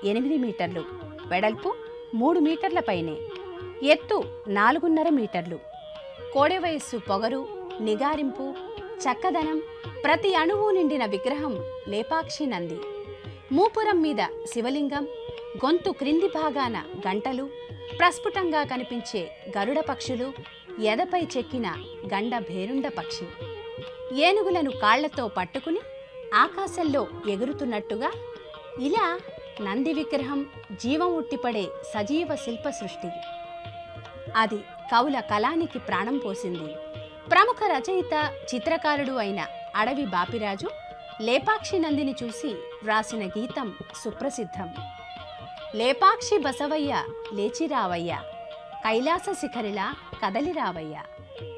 ఎనిమిది మీటర్లు వెడల్పు మూడు మీటర్ల పైనే ఎత్తు నాలుగున్నర మీటర్లు కోడె వయస్సు పొగరు నిగారింపు చక్కదనం ప్రతి అణువు నిండిన విగ్రహం లేపాక్షి నంది మూపురం మీద శివలింగం గొంతు క్రింది భాగాన గంటలు ప్రస్ఫుటంగా కనిపించే గరుడ పక్షులు ఎదపై చెక్కిన గండ భేరుండ పక్షి ఏనుగులను కాళ్లతో పట్టుకుని ఆకాశంలో ఎగురుతున్నట్టుగా ఇలా నంది విగ్రహం జీవం ఉట్టిపడే సజీవ శిల్ప సృష్టి అది కవుల కళానికి ప్రాణం పోసింది ప్రముఖ రచయిత చిత్రకారుడు అయిన అడవి బాపిరాజు లేపాక్షి నందిని చూసి వ్రాసిన గీతం సుప్రసిద్ధం లేపాక్షి బసవయ్య లేచిరావయ్య కైలాస శిఖరిలా కదలిరావయ్య